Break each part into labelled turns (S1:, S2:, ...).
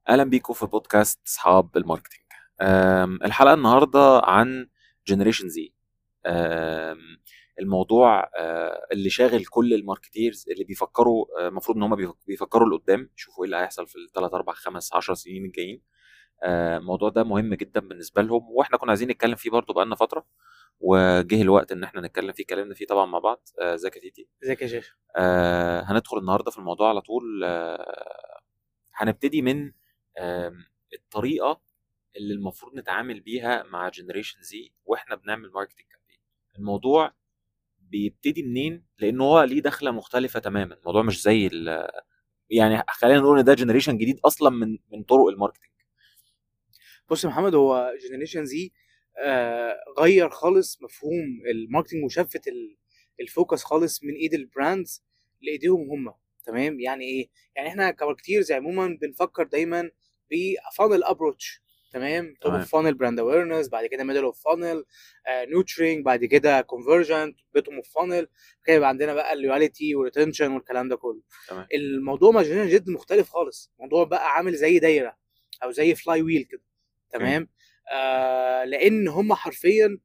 S1: اهلا بيكم في بودكاست اصحاب الماركتينج أم، الحلقه النهارده عن جنريشن زي الموضوع آه، اللي شاغل كل الماركتيرز اللي بيفكروا آه، المفروض ان هم بيفكروا لقدام يشوفوا ايه اللي هيحصل في الثلاث اربع خمس 10 سنين الجايين آه، الموضوع ده مهم جدا بالنسبه لهم واحنا كنا عايزين نتكلم فيه برضه بقالنا فتره وجه الوقت ان احنا نتكلم فيه اتكلمنا فيه طبعا مع بعض آه، ازيك يا تيتي
S2: ازيك يا شيخ
S1: آه هندخل النهارده في الموضوع على طول آه هنبتدي من آه الطريقه اللي المفروض نتعامل بيها مع جنريشن زي واحنا بنعمل ماركتنج كامبين الموضوع بيبتدي منين لان هو ليه دخله مختلفه تماما الموضوع مش زي ال- يعني خلينا نقول ان ده جنريشن جديد اصلا من من طرق الماركتنج
S2: بص يا محمد هو جنريشن زي آه غير خالص مفهوم الماركتنج وشفت ال- الفوكس خالص من ايد البراندز لايديهم هم تمام يعني ايه يعني احنا كماركتيرز عموما بنفكر دايما بفانل ابروتش تمام توب
S1: تمام.
S2: اوف فانل براند اويرنس بعد كده ميدل اوف فانل نوترينج بعد كده كونفرجن بيتوم اوف فانل كده يبقى عندنا بقى اللويالتي والريتنشن والكلام ده كله
S1: تمام.
S2: الموضوع مع جنريشن جد مختلف خالص الموضوع بقى عامل زي دايره او زي فلاي ويل كده تمام آه لان هم حرفيا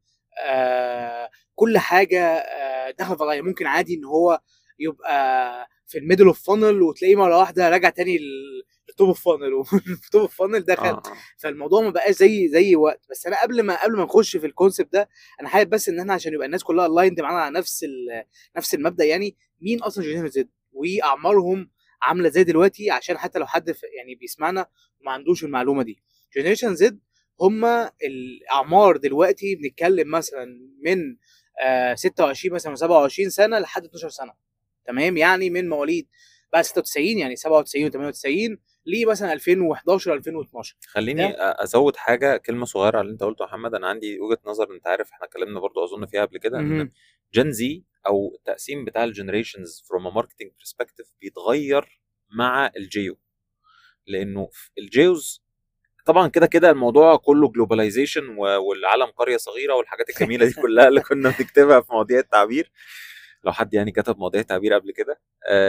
S2: آه كل حاجه آه دخل في الغاية. ممكن عادي ان هو يبقى في الميدل اوف فانل وتلاقيه مره واحده راجع تاني للتوب اوف فانل والتوب اوف فانل دخل
S1: آه. آه.
S2: فالموضوع ما بقاش زي زي وقت بس انا قبل ما قبل ما نخش في الكونسيبت ده انا حابب بس ان احنا عشان يبقى الناس كلها الايند معانا على نفس ال- نفس المبدا يعني مين اصلا جنريشن زد واعمارهم عامله ازاي دلوقتي عشان حتى لو حد في- يعني بيسمعنا وما عندوش المعلومه دي جنريشن زد هم الاعمار دلوقتي بنتكلم مثلا من آه 26 مثلا 27 سنه لحد 12 سنه تمام يعني من مواليد بعد 96 يعني 97 و98 ليه مثلا 2011 2012
S1: خليني أ- ازود حاجه كلمه صغيره على اللي انت قلته يا محمد انا عندي وجهه نظر انت عارف احنا اتكلمنا برضو اظن فيها قبل كده ان
S2: مهم.
S1: جن زي او التقسيم بتاع الجنريشنز فروم ا ماركتنج برسبكتيف بيتغير مع الجيو لانه في الجيوز طبعا كده كده الموضوع كله جلوباليزيشن والعالم قريه صغيره والحاجات الجميله دي كلها اللي كنا بنكتبها في مواضيع التعبير لو حد يعني كتب مواضيع تعبير قبل كده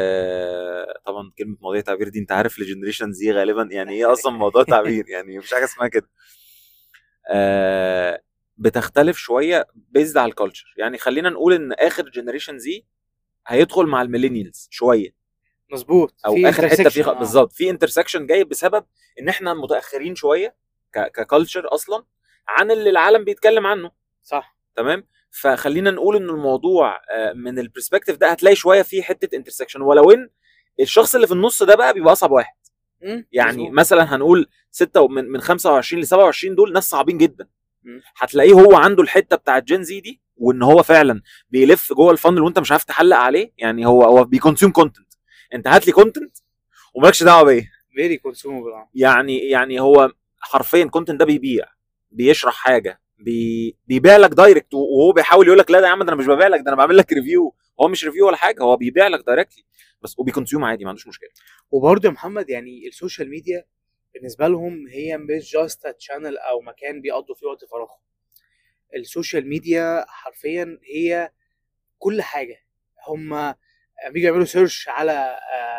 S1: آه طبعا كلمه مواضيع تعبير دي انت عارف لجنريشن زي غالبا يعني ايه اصلا موضوع تعبير يعني مفيش حاجه اسمها كده آه بتختلف شويه بيزد على الكالتشر يعني خلينا نقول ان اخر جنريشن زي هيدخل مع الميلينيالز شويه
S2: مظبوط
S1: او
S2: في
S1: اخر حته في
S2: intersection، آه.
S1: بالظبط في انترسكشن جاي بسبب ان احنا متاخرين شويه ككالتشر اصلا عن اللي العالم بيتكلم عنه
S2: صح
S1: تمام فخلينا نقول ان الموضوع آه، من البرسبكتيف ده هتلاقي شويه فيه حته انترسكشن ولو ان الشخص اللي في النص ده بقى بيبقى اصعب واحد
S2: مم،
S1: يعني
S2: مظبوط.
S1: مثلا هنقول 6 من من 25 ل 27 دول ناس صعبين جدا
S2: مم.
S1: هتلاقيه هو عنده الحته بتاعت جين زي دي وان هو فعلا بيلف جوه الفانل وانت مش عارف تحلق عليه يعني هو هو بيكونسيوم كونتنت انت هات لي كونتنت ومالكش دعوه بيا
S2: فيري كونسيومبل
S1: يعني يعني هو حرفيا كونتنت ده بيبيع بيشرح حاجه بي بيبيع لك دايركت وهو بيحاول يقول لك لا ده يا عم ده انا مش ببيع لك ده انا بعمل لك ريفيو هو مش ريفيو ولا حاجه هو بيبيع لك دايركتلي بس وبيكونسيوم عادي ما عندوش مشكله
S2: وبرضه يا محمد يعني السوشيال ميديا بالنسبه لهم هي مش جاست تشانل او مكان بيقضوا فيه وقت فراغ السوشيال ميديا حرفيا هي كل حاجه هم بيجوا يعملوا سيرش على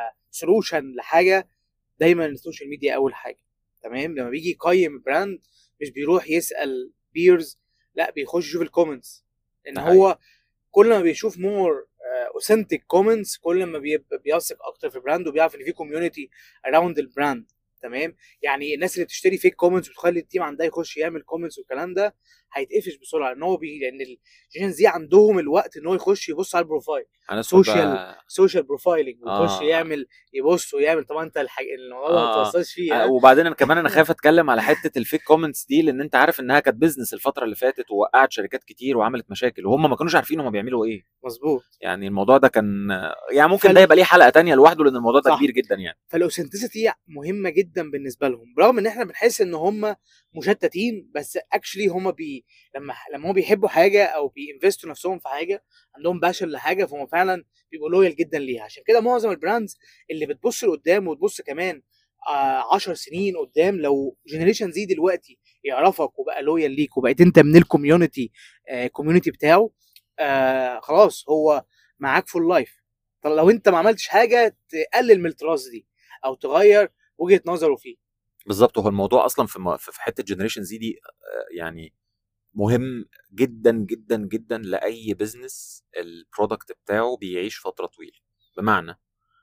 S2: سولوشن لحاجه دايما السوشيال ميديا اول حاجه تمام لما بيجي يقيم براند مش بيروح يسال بيرز لا بيخش يشوف الكومنتس ان
S1: ده
S2: هو كل ما بيشوف مور اوثنتيك كومنتس كل ما بيبقى بيثق اكتر في البراند وبيعرف ان في كوميونتي اراوند البراند تمام يعني الناس اللي بتشتري فيك كومنتس وتخلي التيم عندها يخش يعمل كومنتس والكلام ده هيتقفش بسرعه لان هو بي... لان الجين زي عندهم الوقت ان هو يخش يبص على البروفايل
S1: انا
S2: Social- سوشيال بروفايلنج ويخش
S1: آه.
S2: يعمل يبص ويعمل طبعا انت الحاجة الموضوع ده ما
S1: آه.
S2: توصلش فيه
S1: آه،
S2: ها؟
S1: وبعدين انا كمان انا خايف اتكلم على حته الفيك كومنتس دي لان انت عارف انها كانت بيزنس الفتره اللي فاتت ووقعت شركات كتير وعملت مشاكل وهم ما كانوش عارفين هم بيعملوا ايه
S2: مظبوط
S1: يعني الموضوع ده كان يعني ممكن
S2: فال-
S1: ده يبقى ليه حلقه تانية لوحده لان الموضوع ده
S2: صح.
S1: كبير جدا يعني
S2: فالاوثنتسيتي مهمه جدا بالنسبه لهم برغم ان احنا بنحس ان هم مشتتين بس اكشلي هم بي لما لما هم بيحبوا حاجه او بينفستوا نفسهم في حاجه عندهم باشن لحاجه فهم فعلا بيبقوا لويال جدا ليها عشان كده معظم البراندز اللي بتبص لقدام وتبص كمان 10 سنين قدام لو جنريشن زي دلوقتي يعرفك وبقى لويال ليك وبقيت انت من الكوميونتي كوميونتي بتاعه آه خلاص هو معاك فول لايف طب لو انت ما عملتش حاجه تقلل من التراست دي او تغير وجهه نظره فيه
S1: بالظبط هو الموضوع اصلا في م- في في حته جنريشن زي دي آه، يعني مهم جدا جدا جدا لاي بزنس البرودكت بتاعه بيعيش فتره طويله بمعنى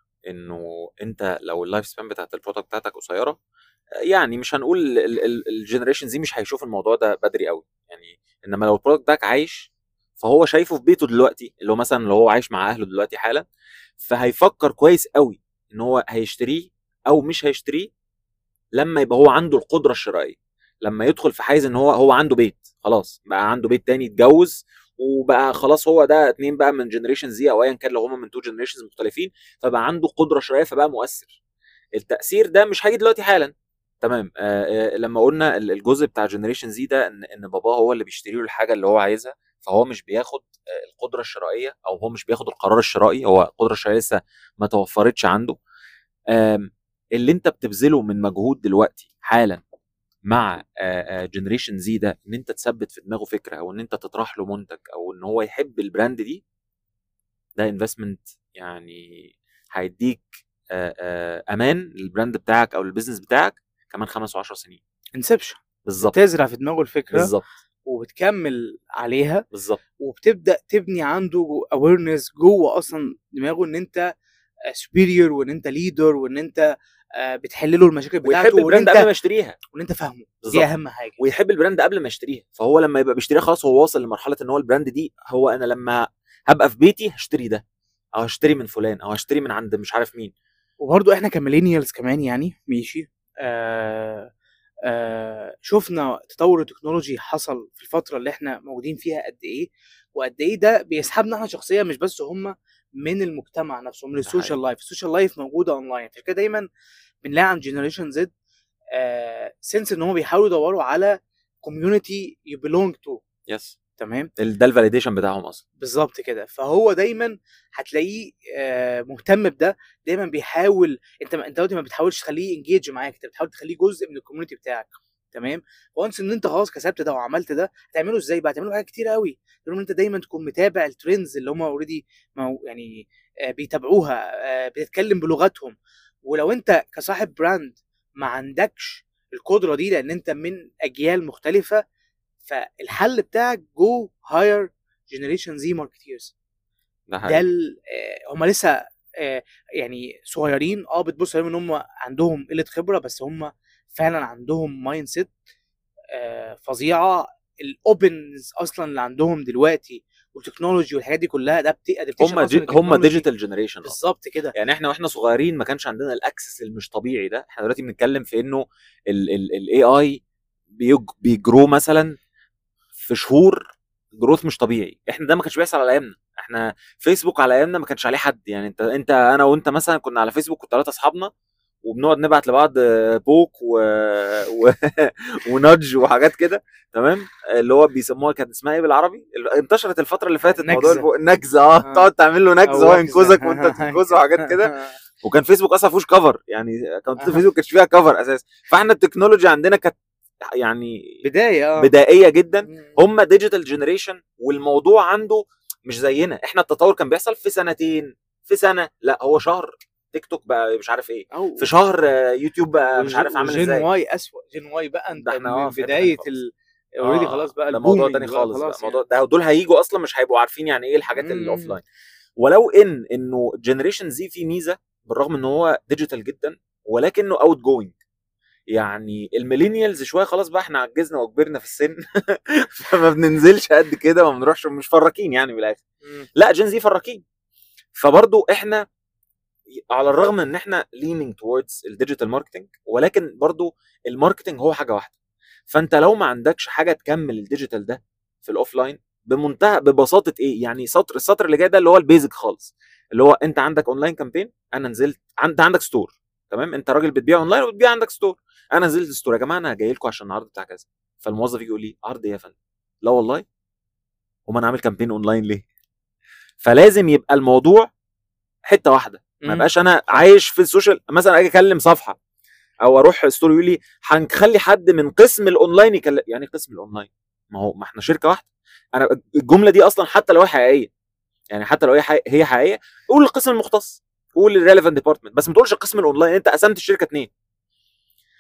S1: انه انت لو اللايف سبان بتاعت البرودكت بتاعتك قصيره آه، يعني مش هنقول الجنريشن زي مش هيشوف الموضوع ده بدري قوي يعني انما لو البرودكت بتاعك عايش فهو شايفه في بيته دلوقتي اللي هو مثلا لو هو عايش مع اهله دلوقتي حالا فهيفكر كويس قوي ان هو هيشتريه او مش هيشتريه لما يبقى هو عنده القدره الشرائيه لما يدخل في حيز ان هو هو عنده بيت خلاص بقى عنده بيت تاني اتجوز وبقى خلاص هو ده اتنين بقى من جنريشن زي او ايا كان لو هم من تو جنريشنز مختلفين فبقى عنده قدره شرائيه فبقى مؤثر التاثير ده مش هيجي دلوقتي حالا تمام آه آه لما قلنا ال- الجزء بتاع جنريشن زي ده ان ان باباه هو اللي بيشتري له الحاجه اللي هو عايزها فهو مش بياخد آه، القدره الشرائيه او هو مش بياخد القرار الشرائي هو القدره الشرائيه لسه ما توفرتش عنده آم، اللي انت بتبذله من مجهود دلوقتي حالا مع جنريشن زي ده ان انت تثبت في دماغه فكره او ان انت تطرح له منتج او ان هو يحب البراند دي ده انفستمنت يعني هيديك آه، آه، امان للبراند بتاعك او البيزنس بتاعك كمان خمس و10 سنين
S2: انسبشن
S1: بالظبط
S2: تزرع في دماغه الفكره
S1: بالظبط
S2: وبتكمل عليها
S1: بالظبط
S2: وبتبدا تبني عنده اويرنس جوه اصلا دماغه ان انت سبيريور وان انت ليدر وان انت آه، بتحل له المشاكل بتاعته
S1: ويحب
S2: وان
S1: البراند
S2: انت
S1: قبل ما يشتريها
S2: وان انت فاهمه
S1: بالظبط
S2: دي اهم حاجه
S1: ويحب البراند قبل ما يشتريها فهو لما يبقى بيشتريها خلاص هو واصل لمرحله ان هو البراند دي هو انا لما هبقى في بيتي هشتري ده او هشتري من فلان او هشتري من عند مش عارف مين
S2: وبرضه احنا كميلينيالز كمان يعني ماشي آه آه شفنا تطور التكنولوجي حصل في الفتره اللي احنا موجودين فيها قد ايه وقد ايه ده بيسحبنا احنا شخصيا مش بس هم من المجتمع نفسه من السوشيال
S1: حقيقي.
S2: لايف السوشيال لايف موجوده اونلاين عشان كده دايما بنلاقي عند جنريشن زد آه سنس ان هم بيحاولوا يدوروا على كوميونتي يو بيلونج تو
S1: يس
S2: تمام
S1: ده الفاليديشن بتاعهم اصلا
S2: بالظبط كده فهو دايما هتلاقيه آه، مهتم بده دايما بيحاول انت انت دلوقتي ما بتحاولش تخليه انجيج معاك انت بتحاول تخليه جزء من الكوميونتي بتاعك تمام وانس ان انت خلاص كسبت ده وعملت ده هتعمله ازاي بقى هتعمله حاجات كتير قوي ان انت دايما تكون متابع الترندز اللي هم اوريدي يعني آه، بيتابعوها آه، بتتكلم بلغتهم ولو انت كصاحب براند ما عندكش القدره دي لان انت من اجيال مختلفه فالحل بتاعك جو هاير جنريشن زي ماركتيرز
S1: ده
S2: ده
S1: حقيقي
S2: ال- آه، هم لسه آه، يعني صغيرين اه بتبص عليهم ان هم عندهم قله خبره بس هم فعلا عندهم مايند سيت فظيعه الاوبنز اصلا اللي عندهم دلوقتي والتكنولوجي والحاجات دي كلها ده بت- ده بتكشف
S1: هم
S2: أصلاً
S1: جي... هم
S2: التكنولوجي.
S1: ديجيتال جنريشن
S2: بالظبط كده
S1: يعني احنا واحنا صغيرين ما كانش عندنا الاكسس المش طبيعي ده احنا دلوقتي بنتكلم في انه الاي اي بيجرو مثلا في شهور جروث مش طبيعي احنا ده ما كانش بيحصل على ايامنا احنا فيسبوك على ايامنا ما كانش عليه حد يعني انت انت انا وانت مثلا كنا على فيسبوك كنت ثلاثه اصحابنا وبنقعد نبعت لبعض بوك و... و... ونudge وحاجات كده تمام اللي هو بيسموها كانت اسمها ايه بالعربي انتشرت الفتره اللي فاتت موضوع
S2: نكزة.
S1: البو... النكزه اه
S2: آه.
S1: تقعد تعمل له نكزه
S2: أو
S1: هو
S2: وكزة.
S1: ينقذك وانت تنقذه وحاجات كده وكان فيسبوك اصلا فيهوش كفر يعني اكونتات
S2: أها.
S1: فيسبوك كانش فيها كفر اساسا فاحنا التكنولوجي عندنا كانت يعني
S2: بدايه اه
S1: بدائيه جدا
S2: مم.
S1: هم ديجيتال جنريشن والموضوع عنده مش زينا احنا التطور كان بيحصل في سنتين في سنه لا هو شهر تيك توك بقى مش عارف ايه
S2: أو
S1: في شهر آه، يوتيوب بقى مش
S2: وج-
S1: عارف عامل
S2: وجين
S1: ازاي
S2: واي اسوأ جين واي بقى انت
S1: ده احنا
S2: من
S1: اه في حتة
S2: بدايه
S1: تانية
S2: ال اوريدي
S1: آه،
S2: خلاص بقى
S1: ده موضوع
S2: الbooming
S1: تاني
S2: بقى
S1: خالص بقى
S2: خلاص
S1: موضوع ده دول هيجوا اصلا مش هيبقوا عارفين يعني ايه الحاجات
S2: مم.
S1: الاوف لاين ولو ان انه جنريشن زي فيه ميزه بالرغم ان هو ديجيتال جدا ولكنه اوت جوينج يعني الميلينيالز شويه خلاص بقى احنا عجزنا وكبرنا في السن فما بننزلش قد كده وما بنروحش مش فراكين يعني من الاخر
S2: مم.
S1: لا جين زي فراكين فبرضو احنا على الرغم من ان احنا leaning towards الديجيتال ماركتنج ولكن برضو الماركتنج هو حاجه واحده فانت لو ما عندكش حاجه تكمل الديجيتال ده في الاوفلاين بمنتهى ببساطه ايه يعني سطر السطر اللي جاي ده اللي هو البيزك خالص اللي هو انت عندك اونلاين كامبين انا نزلت انت عندك ستور تمام انت راجل بتبيع اونلاين وبتبيع عندك ستور انا نزلت ستور يا جماعه انا جاي لكم عشان العرض بتاع كذا فالموظف يجي يقول لي عرض ايه يا فندم لا والله وما انا عامل كامبين اونلاين ليه فلازم يبقى الموضوع حته واحده ما
S2: مم.
S1: يبقاش انا عايش في السوشيال مثلا اجي اكلم صفحه او اروح ستوري يقول لي هنخلي حد من قسم الاونلاين يكلم يعني إيه قسم الاونلاين ما هو ما احنا شركه واحده انا الجمله دي اصلا حتى لو هي حقيقيه يعني حتى لو هي حقيقية هي حقيقيه قول القسم المختص قول الريليفنت ديبارتمنت بس ما تقولش القسم الاونلاين انت قسمت الشركه اتنين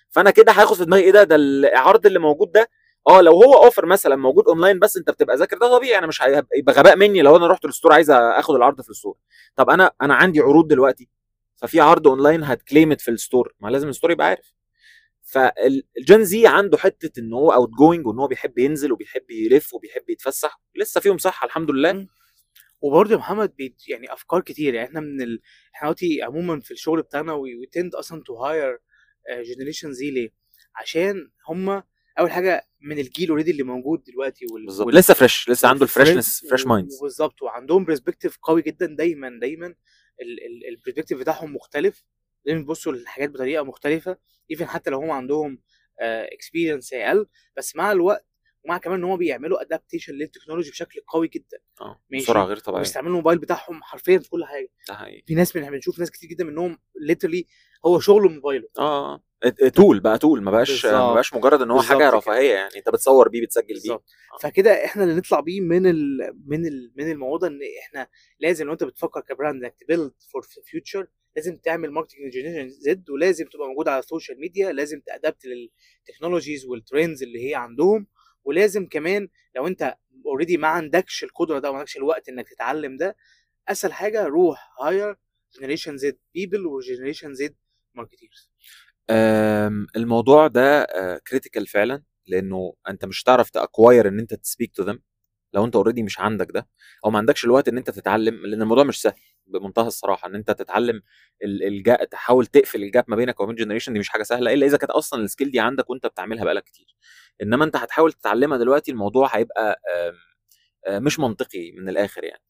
S1: فانا كده هاخد في دماغي ايه ده ده العرض اللي موجود ده اه لو هو اوفر مثلا موجود اونلاين بس انت بتبقى ذاكر ده طبيعي انا مش هيبقى يبقى غباء مني لو انا رحت الستور عايز اخد العرض في الستور طب انا انا عندي عروض دلوقتي ففي عرض اونلاين هتكليمت في الستور ما لازم الستور يبقى عارف فالجن زي عنده حته ان هو اوت جوينج وان هو بيحب ينزل وبيحب يلف وبيحب يتفسح لسه فيهم صحه الحمد لله
S2: مم. وبرضه يا محمد بيت يعني افكار كتير يعني احنا من ال... احنا دلوقتي عموما في الشغل بتاعنا وي تند اصلا تو هاير جنريشن زي ليه؟ عشان هم اول حاجه من الجيل اوريدي اللي موجود دلوقتي وال...
S1: بالظبط
S2: وال...
S1: لسه فريش لسه عنده
S2: والفريش-
S1: الفريشنس فريش مايندز
S2: بالظبط وعندهم برسبكتيف قوي جدا دايما دايما البرسبكتيف بتاعهم مختلف دايما بيبصوا للحاجات بطريقه مختلفه ايفن حتى لو هم عندهم اكسبيرينس اقل بس مع الوقت ومع كمان ان هم بيعملوا ادابتيشن للتكنولوجي بشكل قوي جدا
S1: اه
S2: ماشي.
S1: بسرعه غير طبيعيه
S2: وبيستعملوا الموبايل بتاعهم حرفيا في كل حاجه
S1: ده حقيقي
S2: في ناس من احنا بنشوف ناس كتير جدا منهم ليترلي هو شغله موبايله
S1: اه اه تول بقى تول ما بقاش ما
S2: بالظبط.
S1: بقاش مجرد ان هو
S2: بالظبط
S1: حاجه
S2: كده.
S1: رفاهيه يعني انت بتصور بيه بتسجل بيه
S2: بالظبط
S1: آه.
S2: فكده احنا اللي نطلع بيه من ال من ال من الموضوع ده ان احنا لازم لو انت بتفكر كبراند انك تبيلد فور فيوتشر لازم تعمل ماركتنج جنريشن زد ولازم تبقى موجود على السوشيال ميديا لازم تادبت للتكنولوجيز والترندز اللي هي عندهم ولازم كمان لو انت اوريدي ما عندكش القدره ده وما عندكش الوقت انك تتعلم ده اسهل حاجه روح هاير جنريشن زد بيبل وجنريشن زد ماركتيرز
S1: آم، الموضوع ده كريتيكال فعلا لانه انت مش هتعرف تاكواير ان انت تسبيك تو ذم لو انت اوريدي مش عندك ده او ما عندكش الوقت ان انت تتعلم لان الموضوع مش سهل بمنتهى الصراحه ان انت تتعلم ال- الجا تحاول تقفل الجاب ما بينك وبين جنريشن دي مش حاجه سهله الا اذا كانت اصلا السكيل دي عندك وانت بتعملها بقالك كتير انما انت هتحاول تتعلمها دلوقتي الموضوع هيبقى آم، آم، مش منطقي من الاخر يعني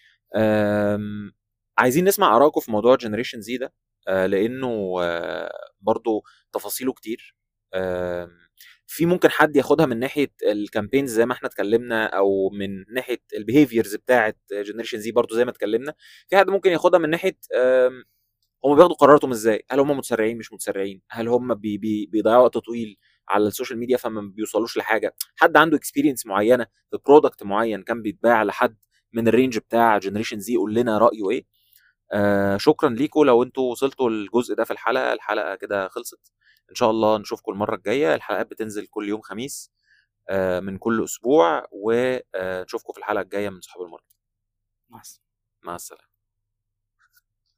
S1: آم، عايزين نسمع ارائكم في موضوع جنريشن زي ده آه، لانه آه، برضو تفاصيله كتير آم، في ممكن حد ياخدها من ناحيه الكامبينز زي ما احنا اتكلمنا او من ناحيه البيهيفيرز بتاعه جنريشن زي برضو زي ما اتكلمنا في حد ممكن ياخدها من ناحيه آم، هم بياخدوا قراراتهم ازاي هل هم متسرعين مش متسرعين هل هم بي بي بيضيعوا وقت طويل على السوشيال ميديا فما بيوصلوش لحاجه حد عنده اكسبيرينس معينه في برودكت معين كان بيتباع لحد من الرينج بتاع جنريشن زي قول لنا رايه ايه آه شكرا ليكم لو انتوا وصلتوا الجزء ده في الحلقه الحلقه كده خلصت ان شاء الله نشوفكم المره الجايه الحلقات بتنزل كل يوم خميس آه من كل اسبوع ونشوفكم في الحلقه الجايه من صحاب الماركت
S2: مع السلامه
S1: مع السلامه